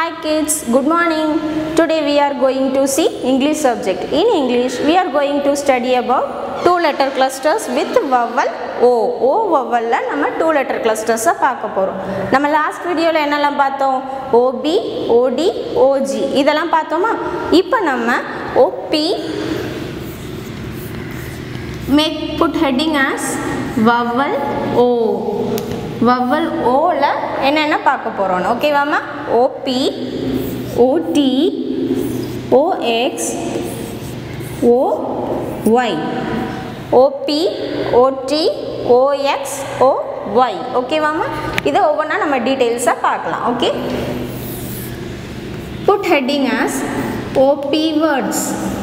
Hi kids, good morning. Today we are going to see English subject. In English, we are going to study about two letter clusters with vowel O. O vowel நம்ம two letter clusters பார்க்க போகிறோம் நம்ம last வீடியோவில் என்னெல்லாம் பார்த்தோம் OP ஓடி OG இதெல்லாம் பார்த்தோமா இப்போ நம்ம O P make put heading as vowel O vowel ஓவில் என்னென்ன பார்க்க போகிறோம் ஓகேவாம்மா O P O T O X O Y O P O T O X O Y ஓகேவாம்மா இதை ஒவ்வொன்றா நம்ம டீட்டெயில்ஸாக பார்க்கலாம் okay put heading as O P words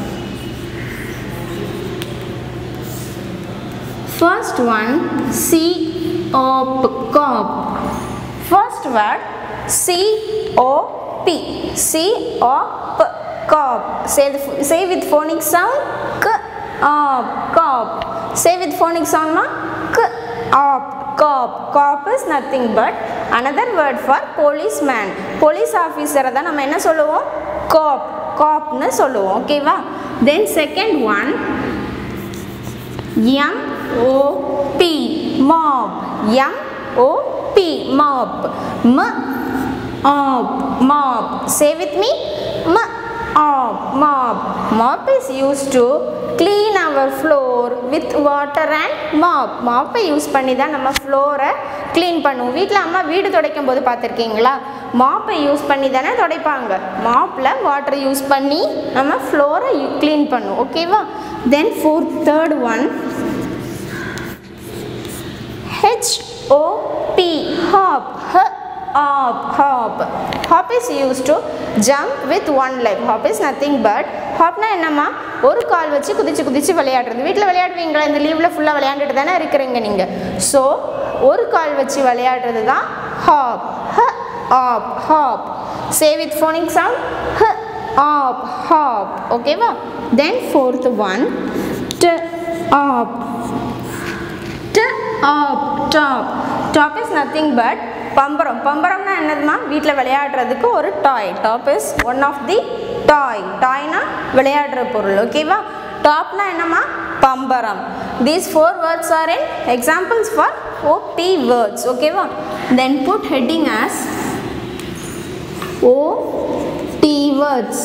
First one, C O P cop. First word, C O P. C O P cop. Say the, say with phonic sound K op cop. Say with phonic sound ma K op cop. Cop is nothing but another word for policeman. Police officer தான் நம்ம என்ன சொல்லுவோம் cop copனு சொல்லுவோம் ஓகேவா then second one M O P mob M O P mob M op mob say with me M op mob mop is used to clean our floor with water and mop மாப்பை use பண்ணி தான் நம்ம ஃப்ளோரை clean பண்ணுவோம் வீட்டில் அம்மா வீடு துடைக்கும் போது பார்த்துருக்கீங்களா மாப்பை யூஸ் பண்ணி தானே துடைப்பாங்க மாப்பில் வாட்டர் யூஸ் பண்ணி நம்ம ஃப்ளோரை க்ளீன் பண்ணுவோம் ஓகேவா then fourth third one H O P hop h hop hop hop is used to jump with one leg hop is nothing but ஹாப்னா என்னம்மா ஒரு கால் வச்சு குதிச்சு குதிச்சு விளையாடுறது வீட்டில் விளையாடுவீங்களா இந்த லீவில் ஃபுல்லாக விளையாண்டுட்டு தானே இருக்கிறீங்க நீங்கள் ஸோ ஒரு கால் வச்சு விளையாடுறது தான் hop h op hop say with phonic sound h op hop ஓகேவா then fourth one t op top top top is nothing but பம்பரம் பம்பரம்னா என்னதுமா வீட்டில் விளையாடுறதுக்கு ஒரு toy top is one of the toy டாய்னா விளையாடுற பொருள் ஓகேவா டாப்னா என்னம்மா பம்பரம் these four words are in examples for O P words ஓகேவா then put heading as O T words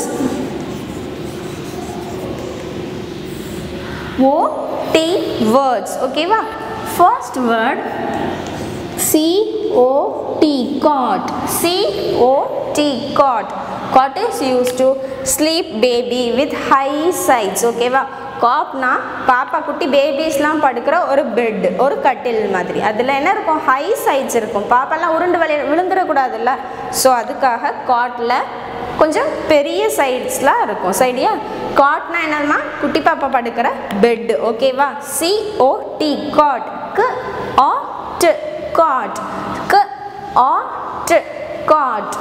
O T words ஓகேவா first word C O T cot C O T cot cot is used to sleep baby with high sides ஓகேவா காப்னா பாப்பா குட்டி பேபிஸ்லாம் படுக்கிற ஒரு bed ஒரு கட்டில் மாதிரி அதில் என்ன இருக்கும் ஹை சைட்ஸ் இருக்கும் பாப்பாலாம் உருண்டு விளைய விழுந்துடக்கூடாதுல்ல ஸோ அதுக்காக காட்டில் கொஞ்சம் பெரிய சைட்ஸ்லாம் இருக்கும் சரியா காட்னா என்னதுமா குட்டி பாப்பா படுக்கிற பெட் ஓகேவா C O D God c o t cot c o t cot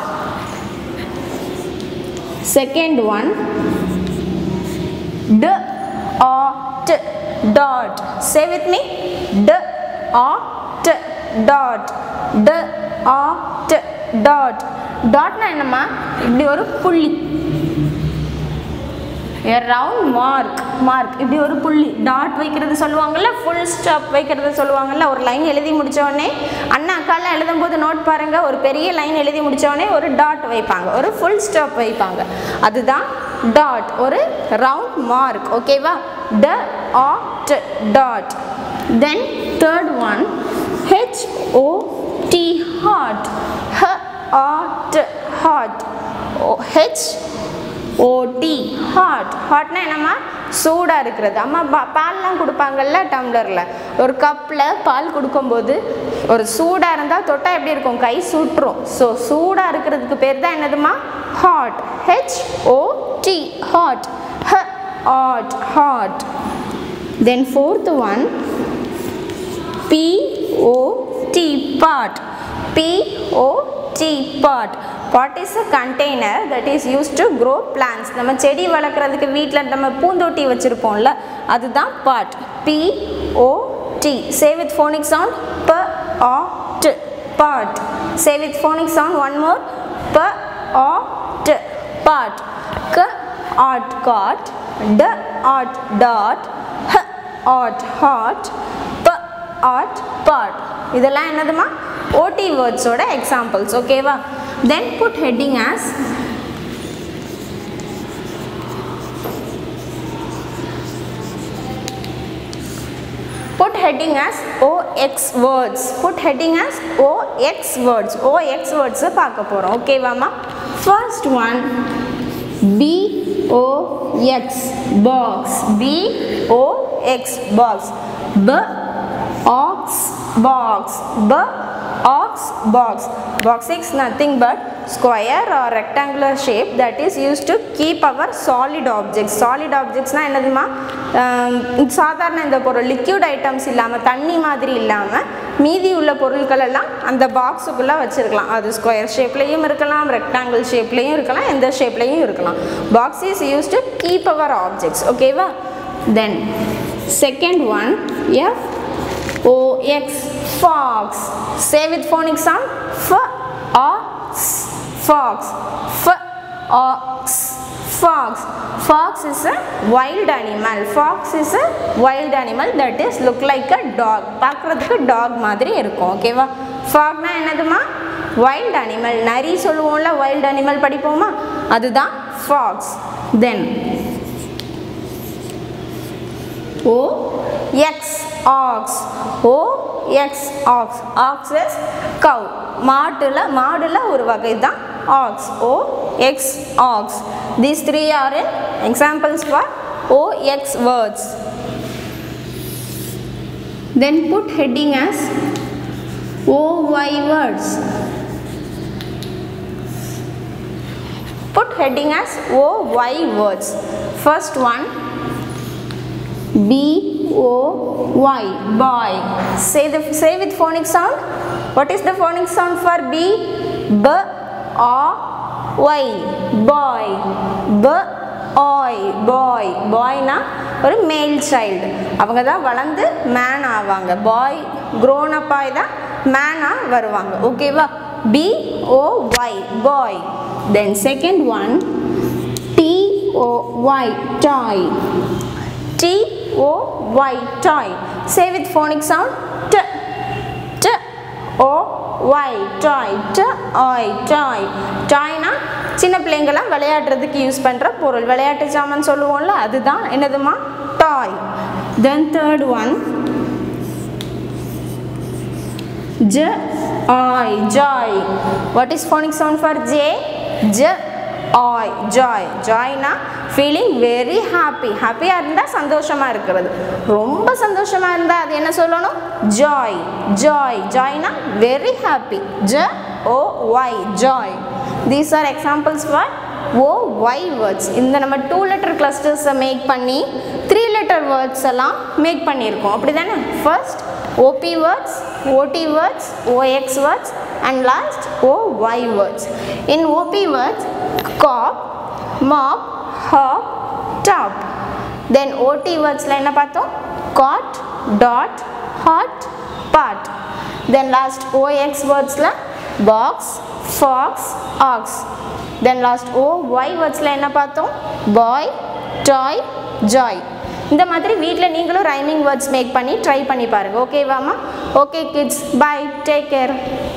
second one d o t dot say with me d o t dot ட ஆ ட் டாட் டாட்னா என்னம்மா இப்படி ஒரு புள்ளி ரவுண்ட் மார்க் மார்க் இப்படி ஒரு புள்ளி dot வைக்கிறது சொல்லுவாங்கல்ல ஃபுல் ஸ்டாப் வைக்கிறது சொல்லுவாங்கல்ல ஒரு லைன் எழுதி முடித்தோடனே அண்ணா அக்காலாம் எழுதும்போது நோட் பாருங்கள் ஒரு பெரிய லைன் எழுதி முடித்தோடனே ஒரு டாட் வைப்பாங்க ஒரு ஃபுல் ஸ்டாப் வைப்பாங்க அதுதான் டாட் ஒரு ரவுண்ட் மார்க் ஓகேவா d ot dot then third one H O T hot h ot hot H O T hot ஹாட்னா என்னம்மா சூடாக இருக்கிறது அம்மா பா பால்லாம் கொடுப்பாங்கல்ல டம்ளரில் ஒரு கப்பில் பால் கொடுக்கும்போது ஒரு சூடாக இருந்தால் தொட்டால் எப்படி இருக்கும் கை சுட்டுரும் ஸோ சூடாக இருக்கிறதுக்கு பேர் தான் என்னதுமா hot H O T hot h ot hot then fourth one P O T pot P O T pot pot is a container that is use to grow plants நம்ம செடி வளர்க்குறதுக்கு வீட்டில் நம்ம பூந்தொட்டி வச்சுருப்போம்ல அதுதான் pot P O T say with phonic sound p ot pot say with phonic sound one more p ot pot c ot cot d ot dot h ot hot p ot pot இதெல்லாம் என்னதுமா O T வேர்ட்ஸோட examples ஓகேவா then put heading as put heading as OX words put heading as OX words OX words பார்க்க போகிறோம் ஓகேவாம்மா first one B O X box B O X box B ox box B ox box box is nothing but square or rectangular shape that is used to keep our solid objects solid objects னா என்னதுமா ஆம், சாதாரண இந்த பொருள் liquid items இல்லாமல் தண்ணி மாதிரி இல்லாமல் மீதி உள்ள பொருட்கள் எல்லாம் அந்த பாக்ஸுக்குள்ளே வச்சுருக்கலாம் அது ஸ்கொயர் ஷேப்லேயும் இருக்கலாம் ரெக்டாங்கிள் ஷேப்லேயும் இருக்கலாம் எந்த ஷேப்லேயும் இருக்கலாம் box is use to keep our objects ஓகேவா then second one F OX fox say with phonic sound f ox fox f ox fox fox is a wild animal fox is a wild animal that is look like a dog பார்க்குறதுக்கு dog மாதிரி இருக்கும் ஓகேவா ஃபாக்னா என்னதுமா wild animal நரி சொல்லுவோம்ல wild animal படிப்போமா அதுதான் fox then O X ox O X ox ox is cow மாட்டுல மாடுல ஒரு வகை தான் ox O X ox these three are in examples for O X words then put heading as O Y words put heading as O Y words first one B O Y boy. Say the say with phonic sound. What is the phonic sound for B? B O Y boy. B ஓய் பாய் பாய்னா ஒரு மேல் child அவங்க தான் வளர்ந்து man ஆவாங்க பாய் grown up ஆகி தான் மேனாக வருவாங்க ஓகேவா B O Y boy then second one T O Y toy T O Y toy. Say with phonic sound T T O Y toy T O toy டாய்னா சின்ன பிள்ளைங்களாம் விளையாடுறதுக்கு யூஸ் பண்ணுற பொருள் விளையாட்டு சாமான் சொல்லுவோம்ல அதுதான் என்னதுமா toy then third one J I joy. What is phonic sound for J? J I joy. Joyனா ஃபீலிங் வெரி ஹாப்பி ஹாப்பியாக இருந்தால் சந்தோஷமாக இருக்கிறது ரொம்ப சந்தோஷமாக இருந்தால் அது என்ன சொல்லணும் ஜாய் ஜாய் ஜாய்னா very happy j O Y joy these are examples for O Y words இந்த நம்ம டூ லெட்டர் கிளஸ்டர்ஸை மேக் பண்ணி த்ரீ லெட்டர் வேர்ட்ஸ் எல்லாம் மேக் பண்ணியிருக்கோம் அப்படி தானே first OP words, OT words, OX words and last OY words. In OP words, cop, mop, hop, top. Then OT words ல என்ன பார்த்தோம் cot, dot, hot, part. Then last OX words ல box, fox, ox. Then last OY words ல என்ன பார்த்தோம் boy, toy, joy. இந்த மாதிரி வீட்டில் நீங்களும் ரைமிங் வேர்ட்ஸ் மேக் பண்ணி ட்ரை பண்ணி பாருங்கள் ஓகேவாம்மா okay kids bye take care